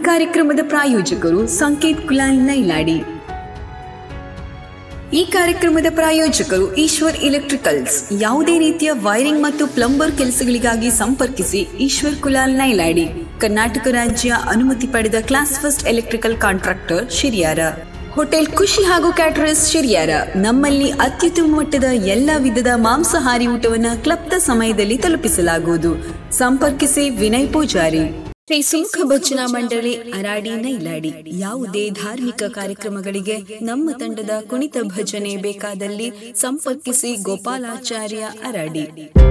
ಕಾರ್ಯಕ್ರಮದ ಪ್ರಾಯೋಜಕರು ಸಂಕೇತ್ ಕುಲಾಲ್ ನೈಲಾಡಿ ಈ ಕಾರ್ಯಕ್ರಮದ ಪ್ರಾಯೋಜಕರು ಈಶ್ವರ್ ಎಲೆಕ್ಟ್ರಿಕಲ್ಸ್ ಯಾವುದೇ ರೀತಿಯ ವೈರಿಂಗ್ ಮತ್ತು ಪ್ಲಂಬರ್ ಕೆಲಸಗಳಿಗಾಗಿ ಸಂಪರ್ಕಿಸಿ ಈಶ್ವರ್ ಕುಲಾಲ್ ನೈಲಾಡಿ ಕರ್ನಾಟಕ ರಾಜ್ಯ ಅನುಮತಿ ಪಡೆದ class first electrical contractor Shiriyara hotel Khushi ಹಾಗೂ ಕ್ಯಾಟರರ್ಸ್ ಶಿರಿಯಾರ ನಮ್ಮಲ್ಲಿ ಅತ್ಯುತ್ತಮ ಮಟ್ಟದ ಎಲ್ಲ ವಿಧದ ಮಾಂಸಾಹಾರಿ ಊಟವನ್ನು ಕ್ಲಬ್ದ ಸಮಯದಲ್ಲಿ ತಲುಪಿಸಲಾಗುವುದು ಸಂಪರ್ಕಿಸಿ ವಿನಯ್ ಪೂಜಾರಿ ಶ್ರೀ ಸುಮುಖ ಭಜನಾ ಮಂಡಳಿ ಅರಾಡಿ ನೈಲಾಡಿ ಯಾವುದೇ ಧಾರ್ಮಿಕ ಕಾರ್ಯಕ್ರಮಗಳಿಗೆ ನಮ್ಮ ತಂಡದ ಕುಣಿತ ಭಜನೆ ಬೇಕಾದಲ್ಲಿ ಸಂಪರ್ಕಿಸಿ ಗೋಪಾಲಾಚಾರ್ಯ ಅರಾಡಿ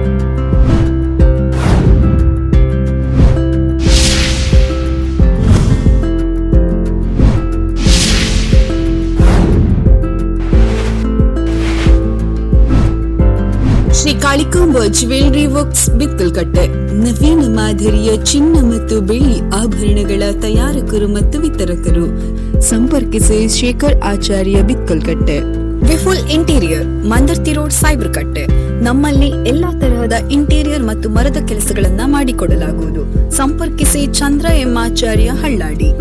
ಶ್ರೀ ಕಾಳಿಕಾಂಬ ಜ್ಯುವೆಲರಿ ವರ್ಕ್ಸ್ ಬಿತ್ತಲ್ಕಟ್ಟೆ ನವೀನ ಮಾದರಿಯ ಚಿನ್ನ ಮತ್ತು ಬೆಳ್ಳಿ ಆಭರಣಗಳ ತಯಾರಕರು ಮತ್ತು ವಿತರಕರು ಸಂಪರ್ಕಿಸಿ Shekhar Acharya Bitkalkatte Vipul interior Mandarthi road Saibrakatte ನಮ್ಮಲ್ಲಿ ಎಲ್ಲಾ ತರಹದ ಇಂಟೀರಿಯರ್ ಮತ್ತು ಮರದ ಕೆಲಸಗಳನ್ನ ಮಾಡಿಕೊಡಲಾಗುವುದು ಸಂಪರ್ಕಿಸಿ ಚಂದ್ರ ಎಂ ಆಚಾರ್ಯ ಹಳ್ಳಾಡಿ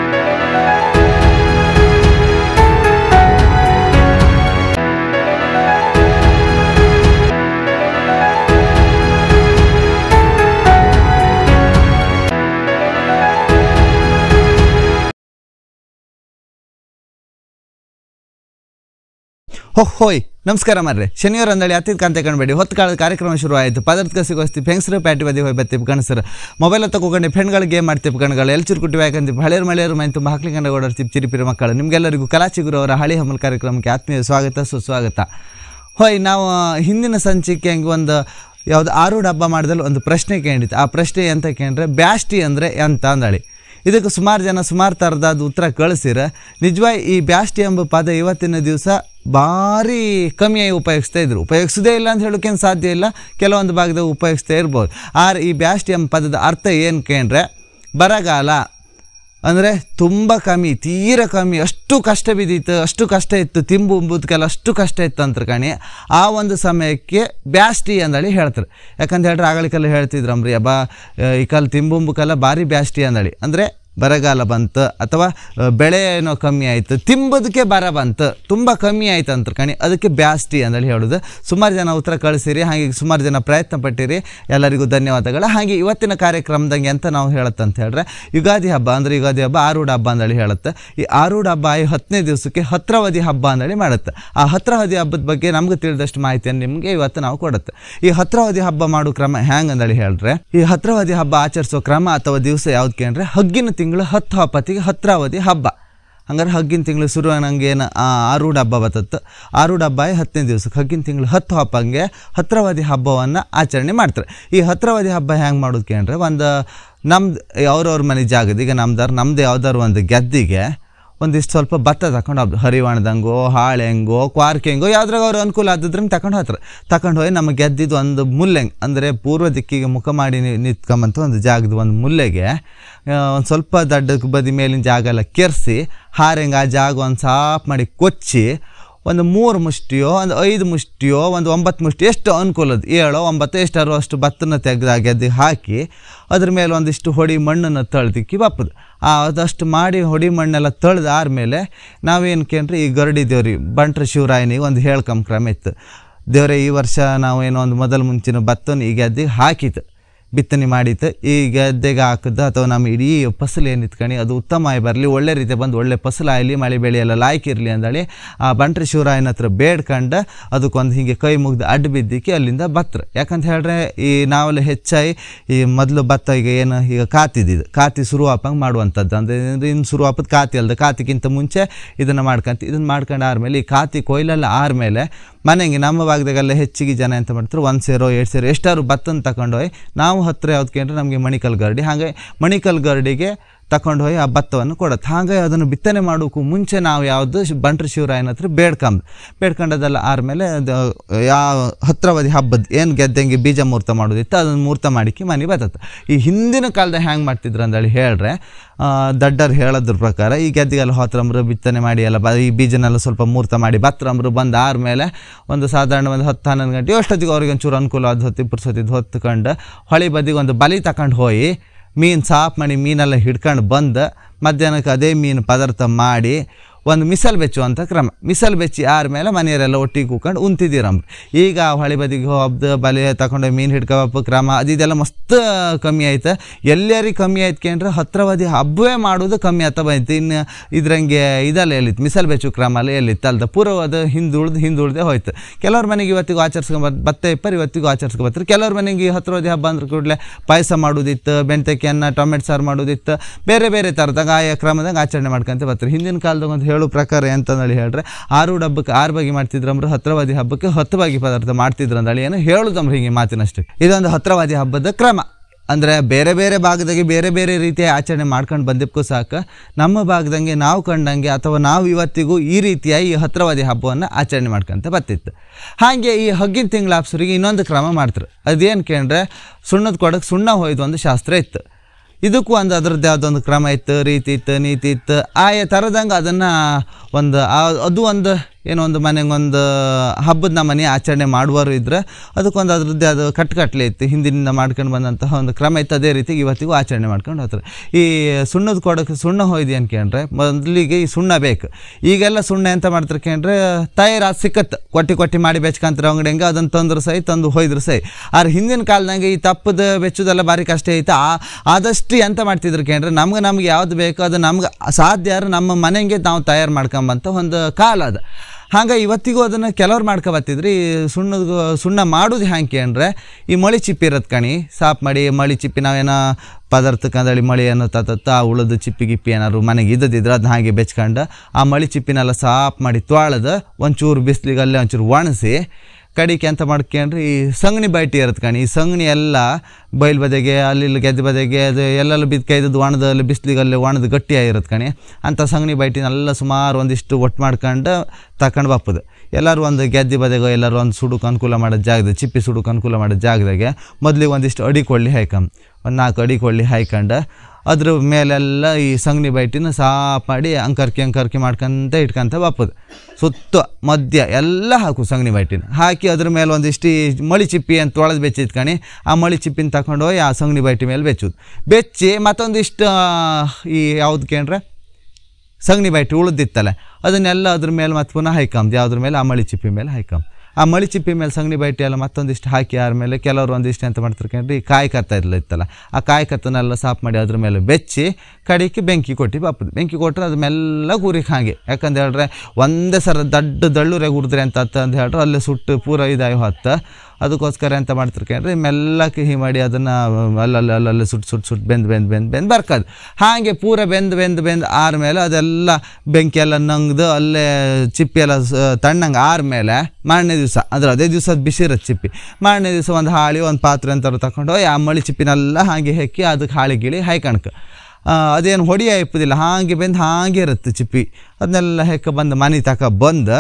ಹೋ ಹೋಯ್ ನಮಸ್ಕಾರ ಮಾರ್ರೆ ಶನಿವಾರ ಅಂದಳಿ ಅತಿಥಿ ಕಾಂತೆ ಕಾಣಬೇಡಿ ಹೊತ್ತು ಕಾಲದ ಕಾರ್ಯಕ್ರಮ ಶುರು ಆಯಿತು ಪದಾರ್ಥ ಸಿಗೋಸ್ತಿ ಫೆಂಗ್ಸರು ಪ್ಯಾಟಿ ಬದಿ ಹೋಗಿ ಬತ್ತಿ ಗಣಸರು ಮೊಬೈಲ್ ತಗೊಂಡು ಫ್ರೆಂಡ್ಗಳು ಗೇಮ್ ಮಾಡ್ತೀವಿ ಕಣ್ಗಳು ಎಲ್ ಚುರುಕುಟ್ಟಿ ಯಾಕಂತ ಹಳೆಯರು ಮಳೆಯರು ಮೈ ತುಂಬ ಹಾಕ್ಲಿ ಕಂಡ ಓಡಾಡ್ತೀವಿ ಚಿರಿಪಿರಿ ಮಕ್ಕಳು ನಿಮಗೆಲ್ಲರಿಗೂ ಕಲಾಚಿಗುರು ಅವರ ಹಳಿ ಹಮ್ಮಲ್ ಕಾರ್ಯಕ್ರಮಕ್ಕೆ ಆತ್ಮೀಯ ಸ್ವಾಗತ ಸುಸ್ವಾಗತ ಹೋಯ್ ನಾವು ಹಿಂದಿನ ಸಂಚಿಕೆ ಹಂಗೆ ಒಂದು ಯಾವುದು ಆರೂಢ ಹಬ್ಬ ಮಾಡಿದಲ್ಲಿ ಒಂದು ಪ್ರಶ್ನೆ ಕೇಳಿತ್ತು ಆ ಪ್ರಶ್ನೆ ಎಂತ ಕೇಳಿದ್ರೆ ಬ್ಯಾಸ್ಟಿ ಅಂದರೆ ಎಂತ ಅಂದಳಿ ಇದಕ್ಕೆ ಸುಮಾರು ಜನ ಸುಮಾರು ಥರದಾದ ಉತ್ತರ ಕಳಿಸಿರ ನಿಜವಾಗಿ ಈ ಬ್ಯಾಸ್ಟಿ ಎಂಬ ಪದ ಇವತ್ತಿನ ದಿವಸ ಭಾರಿ ಕಮ್ಮಿಯಾಗಿ ಉಪಯೋಗಿಸ್ತಾ ಇದ್ರು ಉಪಯೋಗಿಸೋದೇ ಇಲ್ಲ ಅಂತ ಹೇಳೋಕ್ಕೇನು ಸಾಧ್ಯ ಇಲ್ಲ ಕೆಲವೊಂದು ಭಾಗದಾಗ ಉಪಯೋಗಿಸ್ತಾ ಇರ್ಬೋದು ಆದ್ರೆ ಈ ಬ್ಯಾಸ್ಟಿ ಎಂಬ ಪದದ ಅರ್ಥ ಏನು ಕೇಂದ್ರೆ ಬರಗಾಲ ಅಂದರೆ ತುಂಬ ಕಮ್ಮಿ ತೀರ ಕಮ್ಮಿ ಅಷ್ಟು ಕಷ್ಟ ಬಿದ್ದಿತ್ತು ಅಷ್ಟು ಕಷ್ಟ ಇತ್ತು ತಿಂಬು ಉಂಬುದಕ್ಕೆಲ್ಲ ಅಷ್ಟು ಕಷ್ಟ ಇತ್ತು ಅಂತ ಕಣಿ ಆ ಒಂದು ಸಮಯಕ್ಕೆ ಬ್ಯಾಸ್ಟಿ ಅಂದಳಿ ಹೇಳ್ತಾರೆ ಯಾಕಂತ ಹೇಳ್ರೆ ಆಗಳಿಗೆಲ್ಲ ಹೇಳ್ತಿದ್ರಮ್ರಿ ಅಬ್ಬ ಈ ಕಾಲ ತಿಂಬುಂಬಕ್ಕೆಲ್ಲ ಭಾರಿ ಬ್ಯಾಸ್ಟಿ ಅಂದಳಿ ಅಂದರೆ ಬರಗಾಲ ಬಂತು ಅಥವಾ ಆ, ಬೆಳೆ ಏನೋ ಕಮ್ಮಿ ಆಯಿತು ತಿಂಬೋದಕ್ಕೆ ಬರ ಬಂತು ತುಂಬ ಕಮ್ಮಿ ಆಯ್ತು ಅಂತ ಕಣಿ ಅದಕ್ಕೆ ಬ್ಯಾಸ್ಟಿ ಅಂದೇಳಿ ಹೇಳೋದು ಸುಮಾರು ಜನ ಉತ್ತರ ಕಳಿಸಿರಿ ಹಾಗೆ ಸುಮಾರು ಜನ ಪ್ರಯತ್ನ ಪಟ್ಟಿರಿ ಎಲ್ಲರಿಗೂ ಧನ್ಯವಾದಗಳು ಹಾಗೆ ಇವತ್ತಿನ ಕಾರ್ಯಕ್ರಮದಂಗೆ ಎಂತ ನಾವು ಹೇಳುತ್ತಂತ ಹೇಳಿದ್ರೆ ಯುಗಾದಿ ಹಬ್ಬ ಅಂದರೆ ಯುಗಾದಿ ಹಬ್ಬ ಆರೂಢ ಹಬ್ಬ ಅಂದೇಳಿ ಹೇಳುತ್ತೆ ಈ ಆರೂಢ ಹಬ್ಬ ಈ ಹತ್ತನೇ ದಿವಸಕ್ಕೆ ಹತ್ರವಧಿ ಹಬ್ಬ ಅಂದೇಳಿ ಮಾಡುತ್ತೆ ಆ ಹತ್ರವಧಿ ಹಬ್ಬದ ಬಗ್ಗೆ ನಮ್ಗೆ ತಿಳಿದಷ್ಟು ಮಾಹಿತಿಯನ್ನು ನಿಮಗೆ ಇವತ್ತು ನಾವು ಕೊಡುತ್ತೆ ಈ ಹತ್ರವಧಿ ಹಬ್ಬ ಮಾಡೋ ಕ್ರಮ ಹ್ಯಾಂಗ್ ಅಂದೇಳಿ ಹೇಳ್ರೆ ಈ ಹತ್ರವಧಿ ಹಬ್ಬ ಆಚರಿಸೋ ಕ್ರಮ ಅಥವಾ ದಿವಸ ಯಾವ್ದು ಕೇಂದ್ರೆ ಹಗ್ಗಿನ ತಿಂಗಳು ಹತ್ತು ಹಪ್ಪತ್ತಿಗೆ ಹತ್ರಾವಧಿ ಹಬ್ಬ ಹಂಗಾರೆ ಹಗ್ಗಿನ ತಿಂಗಳು ಶುರು ನಂಗೇನು ಆರೂಢ ಹಬ್ಬ ಬರ್ತತ್ತು ಆರೂಢ ಹಬ್ಬ ಹತ್ತನೇ ದಿವ್ಸಕ್ಕೆ ಹಗ್ಗಿನ ತಿಂಗಳು ಹತ್ತು ಹಬ್ಬಂಗೆ ಹತ್ರವಧಿ ಹಬ್ಬವನ್ನು ಆಚರಣೆ ಮಾಡ್ತಾರೆ ಈ ಹತ್ರವಧಿ ಹಬ್ಬ ಹೆಂಗೆ ಮಾಡೋದು ಕೇಂದ್ರೆ ಒಂದು ನಮ್ದು ಅವ್ರವ್ರ ಮನೆ ಜಾಗದ ಈಗ ನಮ್ದಾರು ನಮ್ದು ಯಾವ್ದಾರು ಒಂದು ಗೆದ್ದಿಗೆ ಒಂದಿಷ್ಟು ಸ್ವಲ್ಪ ಭತ್ತ ತಗೊಂಡು ಹೋಗ್ದು ಹರಿವಾಣದಂಗೋ ಹಾಳೆಂಗೋ ಕ್ವಾರ್ಕೆಂಗೋ ಯಾವ್ದ್ರಾಗ ಅವ್ರು ಅನುಕೂಲ ಆದದ್ರಿಂದ ತಗೊಂಡು ಹೋಗ್ತಾರೆ ತಗೊಂಡು ಹೋಗಿ ನಮ್ಮ ಗೆದ್ದಿದ್ದು ಒಂದು ಮುಲ್ಲೆಂಗ್ ಅಂದರೆ ಪೂರ್ವ ದಿಕ್ಕಿಗೆ ಮುಖ ಮಾಡಿ ನಿ- ನಿಂತ್ಕೊಂಬಂತ ಒಂದು ಜಾಗದ ಒಂದು ಮುಲ್ಲೆಗೆ ಒಂದು ಸ್ವಲ್ಪ ದಡ್ಡಕ್ಕೆ ಬದಿ ಮೇಲಿನ ಜಾಗ ಎಲ್ಲ ಕೆರೆಸಿ ಹಾರೆಂಗೆ ಆ ಜಾಗ ಒಂದು ಸಾಫ್ ಮಾಡಿ ಕೊಚ್ಚಿ ಒಂದು ಮೂರು ಮುಷ್ಟಿಯೋ ಒಂದು ಐದು ಮುಷ್ಟಿಯೋ ಒಂದು ಒಂಬತ್ತು ಮುಷ್ಟಿ ಎಷ್ಟು ಅನುಕೂಲದ ಏಳೋ ಒಂಬತ್ತು ಎಷ್ಟಾರು ಅಷ್ಟು ಭತ್ತನ ತೆಗೆದು ಆ ಗೆದ್ದಿಗೆ ಹಾಕಿ ಅದ್ರ ಮೇಲೆ ಒಂದಿಷ್ಟು ಹೊಡಿ ಮಣ್ಣನ್ನು ತಳ್ದಿಕ್ಕಿ ಬಪ್ಪದು ಆ ಅದಷ್ಟು ಮಾಡಿ ಹೊಡಿ ಮಣ್ಣೆಲ್ಲ ತಳ್ದು ಆದ್ಮೇಲೆ ನಾವೇನು ಕೇಂದ್ರೆ ಈ ಗರಡಿ ದೇವ್ರಿ ಬಂಟ್ರ ಶಿವರಾಯನಿಗೆ ಒಂದು ಹೇಳ್ಕೊಂಬ್ಕ್ರಮ ಇತ್ತು ದೇವ್ರೆ ಈ ವರ್ಷ ನಾವು ಏನೋ ಒಂದು ಮೊದಲು ಮುಂಚಿನ ಭತ್ತನ ಈ ಗೆದ್ದಿಗೆ ಹಾಕಿತ್ತು ಬಿತ್ತನೆ ಮಾಡಿತ್ತು ಈ ಗದ್ದೆಗೆ ಹಾಕಿದ್ದು ಅಥವಾ ನಮ್ಮ ಇಡೀ ಫಸಲು ಏನು ಇತ್ಕಣಿ ಅದು ಉತ್ತಮವಾಗಿ ಬರಲಿ ಒಳ್ಳೆ ರೀತಿ ಬಂದು ಒಳ್ಳೆ ಫಸಲು ಆಗಲಿ ಮಳೆ ಬೆಳೆ ಎಲ್ಲ ಲಾಯ್ಕಿರಲಿ ಅಂದೇಳಿ ಆ ಬಂಟ್ರಿ ಶಿವರಾಯನ ಹತ್ರ ಬೇಡ್ಕಂಡು ಅದಕ್ಕೊಂದು ಹೀಗೆ ಕೈ ಮುಗ್ದು ಅಡ್ಡ ಬಿದ್ದಿಕ್ಕಿ ಅಲ್ಲಿಂದ ಬತ್ರ ಯಾಕಂತ ಹೇಳಿದ್ರೆ ಈ ನಾವೆಲ್ಲ ಹೆಚ್ಚಾಗಿ ಈ ಮೊದಲು ಭತ್ತ ಈಗ ಏನು ಈಗ ಕಾತಿದ್ದು ಕಾತಿ ಶುರು ಆಪಂಗೆ ಮಾಡುವಂಥದ್ದು ಅಂದರೆ ಇನ್ನು ಶುರು ಆಪದ ಕಾತಿ ಅಲ್ದ ಕಾತಿಗಿಂತ ಮುಂಚೆ ಇದನ್ನು ಮಾಡ್ಕೊಂತ ಇದನ್ನು ಮಾಡ್ಕೊಂಡು ಆದ್ಮೇಲೆ ಈ ಕಾತಿ ಕೊಯ್ಲೆಲ್ಲ ಆದ್ಮೇಲೆ ಮನೆಗೆ ನಮ್ಮ ಭಾಗದಾಗೆಲ್ಲ ಹೆಚ್ಚಿಗೆ ಜನ ಎಂತ ಮಾಡ್ತಾರೆ ಒಂದು ಸೇರೋ ಎರಡು ಸೇರೋ ಎಷ್ಟಾದ್ರು ಭತ್ತನ ತಗೊಂಡೋಗಿ ನಾವು ಹತ್ತಿರ ಯಾವ್ದು ಕೇಂದ್ರೆ ನಮಗೆ ಮಣಿಕಲ್ ಗರಡಿ ಹಾಗೆ ಮಣಿಕಲ್ ಗರಡಿಗೆ ತಗೊಂಡು ಹೋಗಿ ಆ ಭತ್ತವನ್ನು ಕೊಡುತ್ತೆ ಹಾಗಾಗಿ ಅದನ್ನು ಬಿತ್ತನೆ ಮಾಡೋಕ್ಕೂ ಮುಂಚೆ ನಾವು ಯಾವುದು ಶಿ- ಬಂಟ್ರ ಶಿವರಾಯನ ಹತ್ರ ಬೇಡ್ಕೊಂಬ ಬೇಡ್ಕೊಂಡದೆಲ್ಲ ಆದ್ಮೇಲೆ ಅದು ಯಾವ ಹತ್ರವಧಿ ಹಬ್ಬದ ಏನು ಗೆದ್ದಂಗೆ ಬೀಜ ಮುಹೂರ್ತ ಮಾಡೋದಿತ್ತು ಅದನ್ನು ಮುಹೂರ್ತ ಮಾಡಿಕ್ಕೆ ಮನೆ ಬರ್ತದೆ ಈ ಹಿಂದಿನ ಕಾಲದ ಹ್ಯಾಂಗೆ ಮಾಡ್ತಿದ್ರು ಅಂದೇಳಿ ಹೇಳ್ರೆ ದಡ್ಡರು ಹೇಳೋದ್ರ ಪ್ರಕಾರ ಈ ಗೆದ್ದಿಗೆಲ್ಲ ಹೋತ್ರಮ್ರು ಬಿತ್ತನೆ ಮಾಡಿ ಎಲ್ಲ ಬ ಈ ಬೀಜನೆಲ್ಲ ಸ್ವಲ್ಪ ಮುಹೂರ್ತ ಮಾಡಿ ಭತ್ರಮ್ರು ಬಂದು ಆದ್ಮೇಲೆ ಒಂದು ಸಾಧಾರಣ ಒಂದು ಹತ್ತು ಹನ್ನೊಂದು ಗಂಟೆ ಅಷ್ಟೊತ್ತಿಗೆ ಅವ್ರಿಗೆ ಒಂಚೂರು ಅನುಕೂಲ ಆದ ಹೊತ್ತು ಇಬ್ಬರು ಸತಿದ್ದು ಹೊತ್ಕೊಂಡು ಹೊಳಿ ಬದಿಗೆ ಒಂದು ಬಲಿ ತಗೊಂಡು ಹೋಗಿ ಮೀನು ಸಾಫ್ ಮಾಡಿ ಮೀನೆಲ್ಲ ಹಿಡ್ಕೊಂಡು ಬಂದು ಮಧ್ಯಾಹ್ನಕ್ಕೆ ಅದೇ ಮೀನು ಪದಾರ್ಥ ಮಾಡಿ ಒಂದು ಮಿಸಲ್ ಬೆಚ್ಚುವಂಥ ಕ್ರಮ ಮಿಸಲ್ ಬೆಚ್ಚಿ ಆದ್ಮೇಲೆ ಮನೆಯವರೆಲ್ಲ ಒಟ್ಟಿಗೆ ಕೂಕೊಂಡು ಉಂತಿದ್ದೀರಮ್ರಿ ಈಗ ಹೊಳೆ ಬದಿಗೆ ಹೋಗ್ದು ಬಲೆ ತಗೊಂಡು ಮೀನು ಹಿಡ್ಕೊಬಪ್ಪ ಕ್ರಮ ಅದಿದೆಲ್ಲ ಮಸ್ತ್ ಕಮ್ಮಿ ಆಯ್ತು ಎಲ್ಲರಿಗೆ ಕಮ್ಮಿ ಆಯ್ತು ಕೇಂದ್ರ ಹತ್ರವಾದಿ ಹಬ್ಬವೇ ಮಾಡೋದು ಕಮ್ಮಿ ಆಗ್ತಾ ಬಂತು ಇನ್ನು ಇದ್ರಂಗೆ ಇದೆಲ್ಲ ಎಲ್ಲಿತ್ತು ಮಿಸಲ್ ಬೆಚ್ಚು ಕ್ರಮ ಎಲ್ಲ ಎಲ್ಲಿತ್ತು ಅಲ್ದ ಪೂರ್ವದ ಹಿಂದುಳ್ದು ಹಿಂದುಳ್ದೆ ಹೋಯ್ತು ಕೆಲವ್ರ ಮನೆಗೆ ಇವತ್ತಿಗೂ ಆಚರಿಸ್ಕೊಂಬ ಬತ್ತ ಇಪ್ಪರು ಇವತ್ತಿಗೂ ಆಚರಿಸ್ಕೊಬತ್ತಾರೆ ಕೆಲವ್ರ ಮನೆಗೆ ಹತ್ರವಾದಿ ಹಬ್ಬ ಅಂದ್ರೆ ಕೂಡಲೇ ಪಾಯಸ ಮಾಡೋದಿತ್ತು ಬೆಣ್ತಕ್ಕಿ ಅನ್ನ ಟೊಮೆಟೊ ಸಾರು ಮಾಡೋದಿತ್ತು ಬೇರೆ ಬೇರೆ ಥರದಾಗ ಆಯಾ ಕ್ರಮದಾಗ ಆಚರಣೆ ಮಾಡ್ಕೊಂತ ಬರ್ತಾರೆ ಹಿಂದಿನ ಕಾಲದಾಗ ಒಂದು ಹೇಳೋ ಪ್ರಕಾರ ಎಂತಂದೇಳಿ ಹೇಳ್ರೆ ಆರು ಹಬ್ಬಕ್ಕೆ ಆರು ಬಗೆ ಮಾಡ್ತಿದ್ರಂದ್ರೆ ಹತ್ರವಾದಿ ಹಬ್ಬಕ್ಕೆ ಹತ್ತು ಬಗೆ ಪದಾರ್ಥ ಮಾಡ್ತಿದ್ರು ಅಂದೇಳಿ ಏನು ಹೇಳುದಮ್ರಿ ಹಿಂಗೆ ಮಾತಿನಷ್ಟೇ ಇದೊಂದು ಹತ್ರವಾದಿ ಹಬ್ಬದ ಕ್ರಮ ಅಂದರೆ ಬೇರೆ ಬೇರೆ ಭಾಗದಾಗೆ ಬೇರೆ ಬೇರೆ ರೀತಿಯ ಆಚರಣೆ ಮಾಡ್ಕೊಂಡು ಬಂದಿಪ್ಪಕ್ಕೂ ಸಾಕು ನಮ್ಮ ಭಾಗದಂಗೆ ನಾವು ಕಂಡಂಗೆ ಅಥವಾ ನಾವು ಇವತ್ತಿಗೂ ಈ ರೀತಿಯ ಈ ಹತ್ರವಾದಿ ಹಬ್ಬವನ್ನು ಆಚರಣೆ ಮಾಡ್ಕೊಂತ ಬರ್ತಿತ್ತು ಹಾಗೆ ಈ ಹಗ್ಗಿನ ತಿಂಗಳ ಆಪ್ಸರಿಗೆ ಇನ್ನೊಂದು ಕ್ರಮ ಮಾಡ್ತಾರೆ ಅದೇನು ಕೇಂದ್ರೆ ಸುಣ್ಣದ ಕೊಡಕ್ಕೆ ಸುಣ್ಣ ಹೊಯ್ದು ಒಂದು ಶಾಸ್ತ್ರ ಇತ್ತು ಇದಕ್ಕೂ ಒಂದು ಅದ್ರದ್ದು ಯಾವುದೊಂದು ಕ್ರಮ ಇತ್ತು ರೀತಿ ಇತ್ತು ನೀತಿ ಇತ್ತು ಆಯಾ ಥರದಂಗೆ ಅದನ್ನು ಒಂದು ಆ- ಅದು ಒಂದು ಏನೋ ಒಂದು ಮನೆಗೆ ಒಂದು ಹಬ್ಬದ ನಮ್ಮನೆ ಆಚರಣೆ ಮಾಡುವರು ಇದ್ರೆ ಅದಕ್ಕೊಂದು ಅದ್ರದ್ದೇ ಅದು ಕಟ್ಕಟ್ಲೆ ಇತ್ತು ಹಿಂದಿನಿಂದ ಮಾಡ್ಕೊಂಡು ಬಂದಂತಹ ಒಂದು ಕ್ರಮ ಇತ್ತು ಅದೇ ರೀತಿ ಇವತ್ತಿಗೂ ಆಚರಣೆ ಮಾಡ್ಕೊಂಡು ಹೋಗ್ತಾರೆ ಈ ಸುಣ್ಣದ ಕೊಡಕ್ಕೆ ಸುಣ್ಣ ಹೊಯ್ದು ಏನು ಕೇಳ್ರೆ ಮೊದಲಿಗೆ ಈ ಸುಣ್ಣ ಬೇಕು ಈಗೆಲ್ಲ ಸುಣ್ಣ ಎಂತ ಮಾಡ್ತಾರೆ ಕೇಳ್ರೆ ತಯಾರು ಸಿಕ್ಕತ್ತು ಕೊಟ್ಟಿ ಕೊಟ್ಟಿ ಮಾಡಿ ಬೆಚ್ಕಂತಾರೆ ಅಂಗಡಿಯಂಗೆ ಅದನ್ನು ತಂದ್ರು ಸೈ ತಂದು ಹೊಯ್ದ್ರು ಸೈ ಆದ್ರೆ ಹಿಂದಿನ ಕಾಲದಂಗೆ ಈ ತಪ್ಪದ ಬೆಚ್ಚುದೆಲ್ಲ ಭಾರಿ ಕಷ್ಟ ಐತೆ ಆ ಆದಷ್ಟು ಎಂತ ಮಾಡ್ತಿದ್ರು ಕೇಳ್ರೆ ನಮ್ಗೆ ನಮ್ಗೆ ಯಾವ್ದು ಬೇಕೋ ಅದು ನಮ್ಗೆ ಸಾಧ್ಯ ಆದ್ರೆ ನಮ್ಮ ಮನೆಗೆ ನಾವು ತಯಾರು ಮಾಡ್ಕೊಂಬಂತ ಒಂದು ಕಾಲ ಅದು ಹಾಗೆ ಇವತ್ತಿಗೂ ಅದನ್ನು ಕೆಲವ್ರು ಮಾಡ್ಕೊ ಬರ್ತಿದ್ರು ಈ ಸುಣ್ಣದ ಸುಣ್ಣ ಮಾಡೋದು ಹ್ಯಾಂಗೆ ಅಂದರೆ ಈ ಮಳಿ ಚಿಪ್ಪಿ ಇರತ್ತೆ ಕಣಿ ಸಾಪ್ ಮಾಡಿ ಮಳಿ ಚಿಪ್ಪಿ ನಾವೇನೋ ಪದಾರ್ಥಕ್ಕೆ ಅಂದಳಿ ಮಳಿ ಅನ್ನೋ ತತ್ತ ಆ ಉಳಿದು ಚಿಪ್ಪಿ ಗಿಪ್ಪಿ ಏನಾದ್ರು ಮನೆಗೆ ಇದ್ದದಿದ್ರೆ ಅದನ್ನ ಹಾಗೆ ಬೆಚ್ಕೊಂಡು ಆ ಮಳಿ ಚಿಪ್ಪಿನೆಲ್ಲ ಸಾಪ್ ಮಾಡಿ ತೊಳೆದು ಒಂಚೂರು ಬಿಸಿಲಿಗೆ ಅಲ್ಲೇ ಒಂಚೂರು ಒಣಸಿ ಕಡಿಕೆ ಅಂತ ಮಾಡ್ಕೊಂಡ್ರೆ ಈ ಸಂಗಣಿ ಬೈಟಿ ಇರುತ್ತೆ ಕಣಿ ಈ ಸಂಗಣಿ ಎಲ್ಲ ಬೈಲ್ ಬದೆಗೆ ಅಲ್ಲಿ ಇಲ್ಲಿ ಗೆದ್ದೆ ಬದೆಗೆ ಅದು ಎಲ್ಲೆಲ್ಲ ಬಿದ್ದು ಕೈದದ್ದು ಒಣದ ಅಲ್ಲಿ ಬಿಸಿಲಿಗೆ ಅಲ್ಲಿ ಒಣದು ಗಟ್ಟಿಯಾಗಿರುತ್ತೆ ಕಣಿ ಅಂಥ ಸಂಗಣಿ ಬೈಟಿನೆಲ್ಲ ಸುಮಾರು ಒಂದಿಷ್ಟು ಒಟ್ಟು ಮಾಡ್ಕೊಂಡು ತಕೊಂಡು ಬಪ್ಪದು ಎಲ್ಲರೂ ಒಂದು ಗೆದ್ದೆ ಬದೆಗೋ ಎಲ್ಲರೂ ಒಂದು ಸುಡುಕು ಅನುಕೂಲ ಮಾಡೋ ಜಾಗದ ಚಿಪ್ಪಿ ಸುಡುಕು ಅನುಕೂಲ ಮಾಡೋ ಜಾಗದಾಗೆ ಮೊದಲಿಗೆ ಒಂದಿಷ್ಟು ಅಡಿ ಕೊಳ್ಳಿ ಹಾಯ್ಕಂಬ ಒಂದು ನಾಲ್ಕು ಅಡಿ ಕೊಳ್ಳಿ ಹಾಯ್ಕೊಂಡು ಅದ್ರ ಮೇಲೆಲ್ಲ ಈ ಸಂಗಣಿ ಬೈಟಿನ ಸಾಪ್ ಮಾಡಿ ಅಂಕರ್ಕಿ ಅಂಕರ್ಕಿ ಮಾಡ್ಕೊಂತ ಇಟ್ಕೊಂತ ಬಪ್ಪದು ಸುತ್ತ ಮಧ್ಯ ಎಲ್ಲ ಹಾಕು ಸಂಗಣಿ ಬೈಟಿನ ಹಾಕಿ ಅದ್ರ ಮೇಲೆ ಒಂದಿಷ್ಟು ಈ ಮಳಿ ಚಿಪ್ಪಿ ಅಂತ ತೊಳೆದು ಬೆಚ್ಚಿತ್ಕಣಿ ಆ ಮಳಿ ಚಿಪ್ಪಿನ ತಗೊಂಡು ಹೋಗಿ ಆ ಸಂಗಣಿ ಬೈಟಿ ಮೇಲೆ ಬೆಚ್ಚುದು ಬೆಚ್ಚಿ ಮತ್ತೊಂದಿಷ್ಟು ಆ, ಈ ಯಾವ್ದು ಕೇಂದ್ರೆ ಸಂಗಣಿ ಬೈಟಿ ಉಳಿದಿತ್ತಲ್ಲ ಅದನ್ನೆಲ್ಲ ಅದ್ರ ಮೇಲೆ ಮತ್ತೆ ಪುನಃ ಹಾಯ್ಕಂಬ ಯಾವ್ದ್ರ ಮೇಲೆ ಆ ಮಳಿ ಚಿಪ್ಪಿ ಮೇಲೆ ಹಾಯ್ಕಂಬ ಆ ಮಳಿ ಚಿಪ್ಪಿ ಮೇಲೆ ಸಂಗಣಿ ಬೈಟಿ ಎಲ್ಲ ಮತ್ತೊಂದಿಷ್ಟು ಹಾಕಿ ಆದ್ಮೇಲೆ ಕೆಲವರು ಒಂದಿಷ್ಟು ಅಂತ ಮಾಡ್ತಾರೆ ಕಂಡ್ರೆ ಈ ಕಾಯಿ ಕತ್ತ ಇರಲ್ಲ ಇತ್ತಲ್ಲ ಆ ಕಾಯಿ ಕತ್ತನೆಲ್ಲ ಸಾಫ್ ಮಾಡಿ ಅದ್ರ ಮೇಲೆ ಬೆಚ್ಚಿ ಕಡಿಕೆ ಬೆಂಕಿ ಕೊಟ್ಟು ಬಾಪದು ಬೆಂಕಿ ಕೊಟ್ಟರೆ ಅದು ಮೆಲ್ಲ ಕೂರಿಗೆ ಹಾಗೆ ಯಾಕಂತ ಹೇಳ್ರೆ ಒಂದೇ ಸರ ದಡ್ಡ ದಳ್ಳುರೆ ಉರಿದ್ರೆ ಅಂತ ಅತ್ತ ಅಂತ ಹೇಳ್ರೆ ಅಲ್ಲೇ ಸುಟ್ಟು ಪೂರ ಇದಾಗಿ ಹೊತ್ತ ಅದಕ್ಕೋಸ್ಕರ ಎಂತ ಮಾಡ್ತಾರೆ ಕೇಳ್ರಿ ಮೆಲ್ಲ ಕಹಿ ಮಾಡಿ ಅದನ್ನು ಅಲ್ಲಲ್ಲಿ ಅಲ್ಲಲ್ಲಿ ಸುಟ್ಟು ಸುಟ್ಟು ಸುಟ್ಟು ಬೆಂದು ಬೆಂದು ಬೆಂದು ಬೆಂದು ಬರ್ಕದು ಹಾಗೆ ಪೂರ ಬೆಂದು ಬೆಂದು ಬೆಂದು ಆರ್ಮೇಲೆ ಅದೆಲ್ಲ ಬೆಂಕಿ ಎಲ್ಲ ನಂಗ್ದು ಅಲ್ಲೇ ಚಿಪ್ಪಿ ಎಲ್ಲ ಸ- ತಣ್ಣಂಗೆ ಆರ್ಮೇಲೆ ಮಾರನೇ ದಿವಸ ಅಂದ್ರೆ ಅದೇ ದಿವಸ ಬಿಸಿ ಇರುತ್ತೆ ಚಿಪ್ಪಿ ಮಾರನೇ ದಿವಸ ಒಂದು ಹಾಳಿ ಒಂದು ಪಾತ್ರೆ ಅಂತಾರು ತಗೊಂಡು ಹೋಗಿ ಆ ಮಳಿ ಚಿಪ್ಪಿನೆಲ್ಲ ಹಾಗೆ ಹೆಕ್ಕಿ ಅದಕ್ಕೆ ಹಾಳಿ ಗಿಳಿ ಹಾಯ್ಕಣ್ಕ ಅದೇನು ಹೊಡಿ ಇಪ್ಪದಿಲ್ಲ ಹಾಗೆ ಬೆಂದು ಹಾಗೆ ಇರುತ್ತೆ ಚಿಪ್ಪಿ ಅದನ್ನೆಲ್ಲ ಹೆಕ್ಕ ಬಂದು ಮನೆ ತಕ ಬಂದು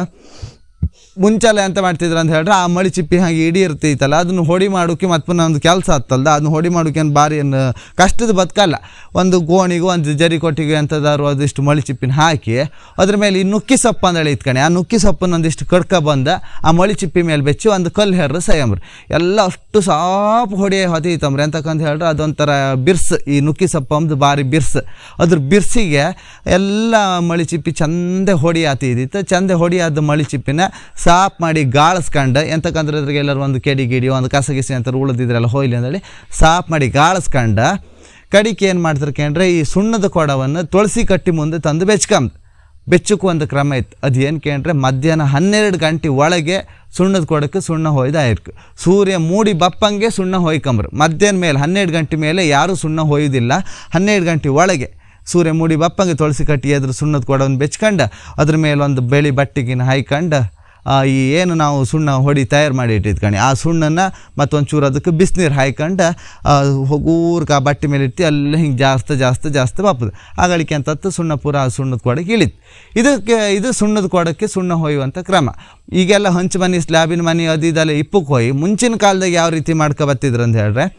ಮುಂಚೆಲ್ಲ ಎಂತ ಮಾಡ್ತಿದ್ರು ಅಂತ ಹೇಳಿದ್ರೆ ಆ ಮಳಿ ಚಿಪ್ಪಿ ಹಾಗೆ ಇಡೀ ಇರ್ತೈತಲ್ಲ ಅದನ್ನು ಹೊಡಿ ಮಾಡೋಕೆ ಮತ್ತೆ ಪುನಃ ಒಂದು ಕೆಲಸ ಆತ್ತಲ್ದ ಅದನ್ನ ಹೊಡಿ ಮಾಡೋಕೆ ಏನು ಭಾರಿ ಏನು ಕಷ್ಟದ ಬದುಕಲ್ಲ ಒಂದು ಗೋಣಿಗೂ ಒಂದು ಜರಿ ಕೊಟ್ಟಿಗೆ ಅಂತದಾರು ಅದಿಷ್ಟು ಮಳಿ ಚಿಪ್ಪಿನ ಹಾಕಿ ಅದ್ರ ಮೇಲೆ ಈ ನುಕ್ಕಿ ಸೊಪ್ಪು ಅಂದೇಳಿ ಇತ್ಕಣೆ ಆ ನುಕ್ಕಿ ಸೊಪ್ಪನ್ನು ಒಂದಿಷ್ಟು ಕಡ್ಕ ಬಂದ ಆ ಮಳಿ ಚಿಪ್ಪಿ ಮೇಲೆ ಬೆಚ್ಚಿ ಒಂದು ಕಲ್ಲು ಹೆರ್ರ ಸಯಮ್ರಿ ಎಲ್ಲ ಅಷ್ಟು ಸಾಪ್ ಹೊಡಿ ಹೊತೀತಮ್ರಿ ಅಂತಕ್ಕಂತ ಹೇಳಿದ್ರೆ ಅದೊಂಥರ ಬಿರ್ಸ್ ಈ ನುಕ್ಕಿ ಸೊಪ್ಪು ಅಂದು ಭಾರಿ ಬಿರ್ಸ್ ಅದ್ರ ಬಿರ್ಸಿಗೆ ಎಲ್ಲ ಮಳಿ ಚಿಪ್ಪಿ ಚಂದ ಹೊಡಿ ಆತಿದ್ದಿತ್ತು ಚಂದ ಹೊಡಿ ಆದ ಮಳಿ ಚಿಪ್ಪಿನ ಸಾಪ್ ಮಾಡಿ ಗಾಳಿಸ್ಕೊಂಡು ಎಂತಕ್ಕಂದ್ರೆ ಅದ್ರಿಗೆ ಎಲ್ಲರೂ ಒಂದು ಕೆಡಿ ಗಿಡಿ ಒಂದು ಕಸ ಗಿಸಿ ಅಂತ ಉಳಿದಿದ್ರೆಲ್ಲ ಹೋಯ್ಲಿ ಅಂದೇಳಿ ಸಾಪ್ ಮಾಡಿ ಗಾಳಿಸ್ಕೊಂಡು ಕಡಿಕೆ ಏನು ಮಾಡ್ತಾರೆ ಕೇಂದ್ರೆ ಈ ಸುಣ್ಣದ ಕೊಡವನ್ನು ತುಳಸಿ ಕಟ್ಟಿ ಮುಂದೆ ತಂದು ಬೆಚ್ಕಂಬ ಬೆಚ್ಚಕ್ಕೂ ಒಂದು ಕ್ರಮ ಇತ್ತು ಅದು ಏನು ಕೇಂದ್ರೆ ಮಧ್ಯಾಹ್ನ ಹನ್ನೆರಡು ಗಂಟೆ ಒಳಗೆ ಸುಣ್ಣದ ಕೊಡಕ್ಕೆ ಸುಣ್ಣ ಹೊಯ್ದು ಆಯ್ತು ಸೂರ್ಯ ಮೂಡಿ ಬಪ್ಪಂಗೆ ಸುಣ್ಣ ಹೊಯ್ಕಂಬ್ರು ಮಧ್ಯಾಹ್ನ ಮೇಲೆ ಹನ್ನೆರಡು ಗಂಟೆ ಮೇಲೆ ಯಾರೂ ಸುಣ್ಣ ಹೊಯ್ಯೋದಿಲ್ಲ ಹನ್ನೆರಡು ಗಂಟೆ ಒಳಗೆ ಸೂರ್ಯ ಮೂಡಿ ಬಪ್ಪಂಗೆ ತುಳಸಿ ಕಟ್ಟಿ ಎದುರು ಸುಣ್ಣದ ಕೊಡವನ್ನು ಬೆಚ್ಕೊಂಡು ಅದ್ರ ಮೇಲೆ ಒಂದು ಬೆಳಿ ಬಟ್ಟಿಗಿನ ಹಾಯ್ಕೊಂಡು ಆ, ಈ ಏನು ನಾವು ಸುಣ್ಣ ಹೊಡಿ ತಯಾರು ಮಾಡಿ ಇಟ್ಟಿದ್ಕಣಿ ಆ ಸುಣ್ಣನ್ನು ಮತ್ತೊಂಚೂರು ಅದಕ್ಕೆ ಬಿಸಿನೀರು ಹಾಯ್ಕೊಂಡು ಹೋಗೂರ್ಗೆ ಆ ಬಟ್ಟೆ ಮೇಲೆ ಇಟ್ಟು ಅಲ್ಲಿ ಹಿಂಗೆ ಜಾಸ್ತಿ ಜಾಸ್ತಿ ಜಾಸ್ತಿ ಬಾಪದು ಆಗಳಿಕೆ ಅಂತತ್ತು ಸುಣ್ಣ ಪೂರ ಆ ಸುಣ್ಣದ ಕೊಡಕ್ಕೆ ಇಳಿತು ಇದಕ್ಕೆ ಇದು ಸುಣ್ಣದ ಕೊಡಕ್ಕೆ ಸುಣ್ಣ ಹೊಯ್ಯುವಂಥ ಕ್ರಮ ಈಗೆಲ್ಲ ಹಂಚು ಮನೆ ಸ್ಲ್ಯಾಬಿನ ಮನೆ ಅದು ಇದೆಲ್ಲ ಇಪ್ಪಕ್ಕೆ ಹೋಗಿ ಮುಂಚಿನ ಕಾಲದಾಗ ಯಾವ ರೀತಿ ಮಾಡ್ಕೊ ಬರ್ತಿದ್ರು ಅಂತ ಹೇಳ್ರೆ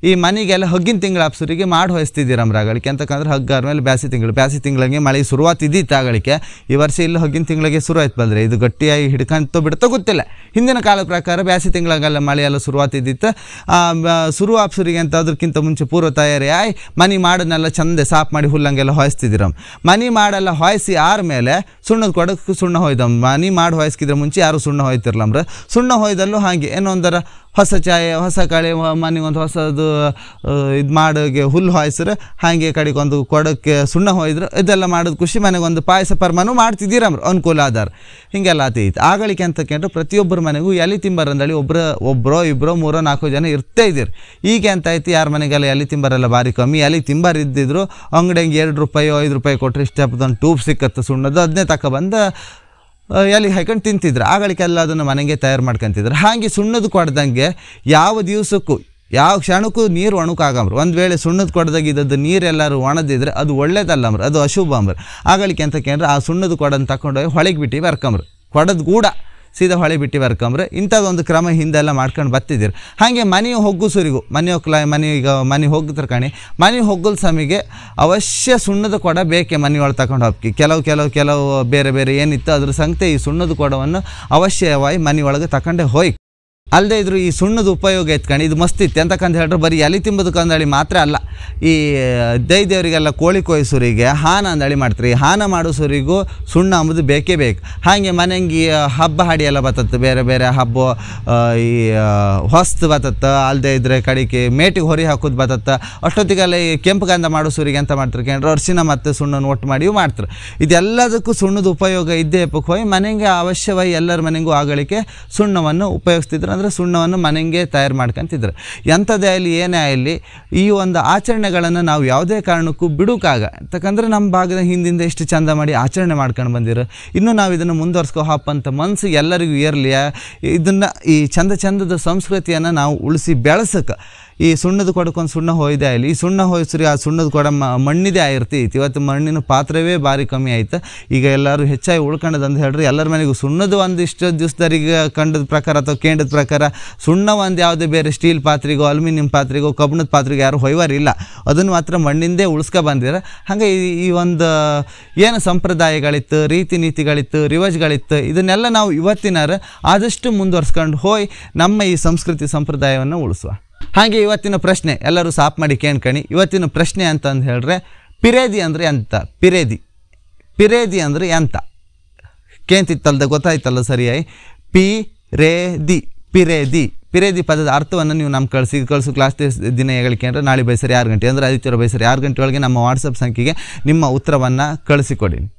ಈ ಮನೆಗೆಲ್ಲ ಹಗ್ಗಿನ ತಿಂಗಳ ಅಪ್ಸರಿಗೆ ಮಾಡಿ ಹೊಯ್ಸ್ತಿದ್ದೀರಮ್ರ ಆಗಳಿಕೆ ಅಂತಕಂದ್ರೆ ಹಗ್ಗ ಆದ್ಮೇಲೆ ಬ್ಯಾಸಿ ತಿಂಗಳು ಬ್ಯಾಸಿ ತಿಂಗಳಿಗೆ ಮಳೆ ಶುರುವಾತ್ ಇದ್ದಿತ್ತು ಆಗಳಿಕೆ ಈ ವರ್ಷ ಇಲ್ಲಿ ಹಗ್ಗಿನ ತಿಂಗಳಿಗೆ ಶುರು ಆಯ್ತು ಬಂದ್ರೆ ಇದು ಗಟ್ಟಿಯಾಗಿ ಹಿಡ್ಕಂತೋ ಬಿಡ್ತೋ ಗೊತ್ತಿಲ್ಲ ಹಿಂದಿನ ಕಾಲದ ಪ್ರಕಾರ ಬ್ಯಾಸಿ ತಿಂಗಳಾಗೆಲ್ಲ ಮಳೆ ಎಲ್ಲ ಶುರುವಾತ್ ಇದ್ದಿತ್ತು ಆ, ಬ- ಶುರು ಅಪ್ಸರಿಗೆ ಅಂತ ಅದಕ್ಕಿಂತ ಮುಂಚೆ ಪೂರ್ವ ತಯಾರಿ ಆಯ್ ಮನೆ ಮಾಡೋದನ್ನೆಲ್ಲ ಚಂದ ಸಾಫ್ ಮಾಡಿ ಹುಲ್ಲಂಗೆಲ್ಲ ಹೊಯ್ಸ್ತಿದ್ದೀರಮ್ ಮನೆ ಮಾಡೆಲ್ಲ ಹೊಯ್ಸಿ ಆರ್ಮೇಲೆ ಸುಣ್ಣದ ಕೊಡಕ್ಕೆ ಸುಣ್ಣ ಹೊಯ್ದಮ್ ಮನೆ ಮಾಡಿ ಹೊಯ್ಸ್ಕಿದ್ರೆ ಮುಂಚೆ ಯಾರು ಸುಣ್ಣ ಹೊಯ್ತಿರ್ಲಮ್ರ ಸುಣ್ಣ ಹೊಯ್ದಲ್ಲೂ ಹಾಗೆ ಏನೋ ಒಂದರ ಹೊಸ ಚಾಯೆ ಹೊಸ ಕಳೆ ಮನೆಗೆ ಒಂದು ಹೊಸದು ಇದು ಮಾಡೋಗೆ ಹುಲ್ಲು ಹಾಯ್ಸ್ರೆ ಹಾಗೆ ಕಡೆಗೆ ಒಂದು ಕೊಡಕ್ಕೆ ಸುಣ್ಣ ಹೊಯ್ದ್ರೆ ಇದೆಲ್ಲ ಮಾಡೋದು ಖುಷಿ ಮನೆಗೆ ಒಂದು ಪಾಯಸ ಪರ್ಮನು ಮಾಡ್ತಿದ್ದೀರಮ್ರ ಅನುಕೂಲ ಆಧಾರ ಹಿಂಗೆಲ್ಲ ಆತೈತಿ ಆಗಳಿಕೆ ಅಂತ ಕೇಂದ್ರ ಪ್ರತಿಯೊಬ್ಬರ ಮನೆಗೂ ಎಲೆ ತಿಂಬರ್ ಅಂದಳಿ ಒಬ್ಬರು ಒಬ್ಬರೋ ಇಬ್ಬರೋ ಮೂರೋ ನಾಲ್ಕು ಜನ ಇರ್ತೇ ಇದ್ದೀರಿ ಈಗ ಎಂತ ಆಯ್ತು ಯಾರ ಮನೆಗೆಲ್ಲ ಎಲೆ ತಿಂಬರೆಲ್ಲ ಭಾರಿ ಕಮ್ಮಿ ಎಲೆ ತಿಂಬರ್ ಇದ್ದಿದ್ರು ಅಂಗಡಿಗೆ ಎರಡು ರೂಪಾಯಿ ಐದು ರೂಪಾಯಿ ಕೊಟ್ಟರೆ ಇಷ್ಟಪದೊಂದು ಟ್ಯೂಬ್ ಸಿಕ್ಕತ್ತೆ ಸುಣ್ಣದು ಅದನ್ನೇ ತಗೊಬಂದು ಎಲ್ಲಿ ಹಾಕೊಂಡು ತಿಂತಿದ್ರು ಆಗಳಿಗೆಲ್ಲ ಅದನ್ನು ಮನೆಗೆ ತಯಾರು ಮಾಡ್ಕೊಂತಿದ್ರು ಹಾಗೆ ಸುಣ್ಣದ ಕೊಡ್ದಂಗೆ ಯಾವ ದಿವಸಕ್ಕೂ ಯಾವ ಕ್ಷಣಕ್ಕೂ ನೀರು ಒಣಕಾಗಮ್ರು ಒಂದು ವೇಳೆ ಸುಣ್ಣದ ಕೊಡದಾಗ ಇದ್ದದ್ದು ನೀರೆಲ್ಲರೂ ಒಣದಿದ್ರೆ ಅದು ಒಳ್ಳೇದಲ್ಲಮ್ರ ಅದು ಅಶುಭ ಅಂಬ್ರು ಆಗಳಿಕೆ ಅಂತ ಕೇಂದ್ರ ಆ ಸುಣ್ಣದ ಕೊಡನ್ನು ತಗೊಂಡೋಗಿ ಹೊಳೆಗೆ ಬಿಟ್ಟು ಬರ್ಕಂಬ್ರು ಕೊಡದ ಕೂಡ ಸೀದಾ ಹೊಳೆ ಬಿಟ್ಟು ಬರ್ಕಂಬ್ರೆ ಇಂಥದ್ದೊಂದು ಕ್ರಮ ಹಿಂದೆಲ್ಲ ಮಾಡ್ಕೊಂಡು ಬರ್ತಿದ್ದೀರಿ ಹಾಗೆ ಮನೆ ಹೊಗ್ಗುಸರಿಗೂ ಮನೆ ಹೊಕ್ಲ ಮನೆ ಈಗ ಮನೆ ಹೋಗ್ತಾರೆ ಕಣಿ ಮನೆ ಹೊಗ್ಗಲ್ ಸಮಿಗೆ ಅವಶ್ಯ ಸುಣ್ಣದ ಕೊಡ ಬೇಕೆ ಮನೆಯೊಳಗೆ ತಗೊಂಡು ಹೋಗಿ ಕೆಲವು ಕೆಲವು ಕೆಲವು ಬೇರೆ ಬೇರೆ ಏನಿತ್ತು ಅದ್ರ ಸಂಗತಿ ಈ ಸುಣ್ಣದ ಕೊಡವನ್ನು ಅವಶ್ಯವಾಗಿ ಮನೆಯೊಳಗೆ ತಗೊಂಡೆ ಹೋಯ್ ಅಲ್ಲದೆ ಇದ್ರು ಈ ಸುಣ್ಣದ ಉಪಯೋಗ ಎತ್ಕೊಂಡು ಇದು ಮಸ್ತ್ ಇತ್ತು ಎಂತಕ್ಕಂತ ಹೇಳಿದ್ರೆ ಬರೀ ಎಲೆ ತಿಂಬದಕ್ಕೆ ಅಂದಳಿ ಮಾತ್ರ ಅಲ್ಲ ಈ ದೈ ದೇವರಿಗೆಲ್ಲ ಕೋಳಿ ಕೊಯ್ಸೋರಿಗೆ ಹಾನ ಅಂದಳಿ ಮಾಡ್ತಾರೆ ಈ ಹಾನ ಮಾಡೋಸೋರಿಗೂ ಸುಣ್ಣ ಅಂಬುದು ಬೇಕೇ ಬೇಕು ಹಾಗೆ ಮನೆಗೆ ಈ ಹಬ್ಬ ಹಾಡಿ ಎಲ್ಲ ಬರ್ತತ್ತೆ ಬೇರೆ ಬೇರೆ ಹಬ್ಬ ಆ, ಈ ಆ, ಹೊಸ್ತು ಬರ್ತತ್ತೆ ಅಲ್ಲದೆ ಇದ್ರೆ ಕಡೆಗೆ ಮೇಟಿಗೆ ಹೊರಿ ಹಾಕೋದು ಬರ್ತತ್ತೆ ಅಷ್ಟೊತ್ತಿಗೆಲ್ಲ ಈ ಕೆಂಪು ಗಂಧ ಮಾಡೋಸೋರಿಗೆ ಎಂತ ಮಾಡ್ತಾರೆ ಕೇಂದ್ರ ಅರಿಶಿನ ಮತ್ತು ಸುಣ್ಣನ ಒಟ್ಟು ಮಾಡಿ ಮಾಡ್ತಾರೆ ಇದೆಲ್ಲದಕ್ಕೂ ಸುಣ್ಣದ ಉಪಯೋಗ ಇದ್ದೇ ಎಪ್ಪಕ್ಕೆ ಹೋಗಿ ಮನೆಗೆ ಅವಶ್ಯವಾಗಿ ಎಲ್ಲರ ಮನೆಗೂ ಆಗಲಿಕ್ಕೆ ಸುಣ್ಣವನ್ನು ಉಪಯೋಗಿಸ್ತಿದ್ರು ಅಂದರೆ ಸುಣ್ಣವನ್ನು ಮನೆಗೆ ತಯಾರು ಮಾಡ್ಕೊಂತಿದ್ರು ಎಂಥದ್ದೇ ಆಗಲಿ ಏನೇ ಆಗಲಿ ಈ ಒಂದು ಆಚರಣೆಗಳನ್ನು ನಾವು ಯಾವುದೇ ಕಾರಣಕ್ಕೂ ಬಿಡೋಕ್ಕಾಗ ಯಾಕಂದ್ರೆ ನಮ್ಮ ಭಾಗದ ಹಿಂದಿಂದ ಎಷ್ಟು ಚಂದ ಮಾಡಿ ಆಚರಣೆ ಮಾಡ್ಕೊಂಡು ಬಂದಿರೋ ಇನ್ನು ನಾವು ಇದನ್ನು ಮುಂದುವರ್ಸ್ಕೋ ಹಪ್ಪ ಅಂತ ಮನಸ್ಸಿಗೆ ಎಲ್ಲರಿಗೂ ಇರಲಿ ಇದನ್ನು ಈ ಚಂದ ಚಂದದ ಸಂಸ್ಕೃತಿಯನ್ನು ನಾವು ಉಳಿಸಿ ಬೆಳೆಸಕ್ಕೆ ಈ ಸುಣ್ಣದ ಕೊಡಕ್ಕೊಂದು ಸುಣ್ಣ ಹೊಯ್ದೆ ಆಗಲಿ ಈ ಸುಣ್ಣ ಹೊಯ್ಸ್ರಿ ಆ ಸುಣ್ಣದ ಕೊಡ ಮ- ಮಣ್ಣಿದೆ ಆಗಿರ್ತೈತಿ ಇವತ್ತು ಮಣ್ಣಿನ ಪಾತ್ರವೇ ಭಾರಿ ಕಮ್ಮಿ ಆಯ್ತು ಈಗ ಎಲ್ಲರೂ ಹೆಚ್ಚಾಗಿ ಉಳ್ಕೊಂಡದ ಅಂತ ಹೇಳ್ರಿ ಎಲ್ಲರ ಮನೆಗೂ ಸುಣ್ಣದ ಒಂದು ಇಷ್ಟು ದಿವಸದವರಿಗೆ ಕಂಡದ ಪ್ರಕಾರ ಅಥವಾ ಕೇಂದ್ರದ ಪ್ರಕಾರ ಸುಣ್ಣ ಒಂದು ಯಾವುದೇ ಬೇರೆ ಸ್ಟೀಲ್ ಪಾತ್ರೆಗೋ ಅಲ್ಯೂಮಿನಿಯಂ ಪಾತ್ರೆಗೋ ಕಬ್ಬಿಣದ ಪಾತ್ರೆಗೆ ಯಾರು ಹೊಯ್ವಾರಿಲ್ಲ ಅದನ್ನು ಮಾತ್ರ ಮಣ್ಣಿಂದೇ ಉಳಿಸ್ಕೊ ಬಂದಿರ ಹಾಗೆ ಈ ಈ ಒಂದು ಏನು ಸಂಪ್ರದಾಯಗಳಿತ್ತು ರೀತಿ ನೀತಿಗಳಿತ್ತು ರಿವಾಜ್ಗಳಿತ್ತು ಇದನ್ನೆಲ್ಲ ನಾವು ಇವತ್ತಿನಾರ ಆದಷ್ಟು ಮುಂದುವರ್ಸ್ಕೊಂಡು ಹೋಯ್ ನಮ್ಮ ಈ ಸಂಸ್ಕೃತಿ ಸಂಪ್ರದಾಯವನ್ನು ಉಳಿಸುವ ಹಾಗೆ ಇವತ್ತಿನ ಪ್ರಶ್ನೆ ಎಲ್ಲರೂ ಸಾಪ್ ಮಾಡಿ ಕೇಳ್ಕಣಿ ಇವತ್ತಿನ ಪ್ರಶ್ನೆ ಅಂತ ಅಂದ್ ಹೇಳ್ರೆ ಪಿರೇದಿ ಅಂದರೆ ಎಂತ ಪಿರೇದಿ ಪಿರೇದಿ ಅಂದರೆ ಎಂತ ಕೇಂತಿತ್ತಲ್ದ ಗೊತ್ತಾಯ್ತಲ್ಲ ಸರಿಯಾಗಿ ಪಿ ರೇ ದಿ ಪಿರೇದಿ ಪಿರೇದಿ ಪದದ ಅರ್ಥವನ್ನು ನೀವು ನಮ್ಮ ಕಳಿಸಿ ಕಳಿಸು ಕ್ಲಾಸ್ ದಿನ ಹೇಳಿಕೆ ಅಂದರೆ ನಾಳೆ ಬೈಸರಿ ಆರು ಗಂಟೆ ಅಂದರೆ ಆದಿತ್ಯವಾರ ಬೈಸರಿ ಆರು ಗಂಟೆ ಒಳಗೆ ನಮ್ಮ ವಾಟ್ಸಪ್ ಸಂಖ್ಯೆಗೆ ನಿಮ್ಮ ಉತ್ತರವನ್ನು ಕಳಿಸಿಕೊಡಿ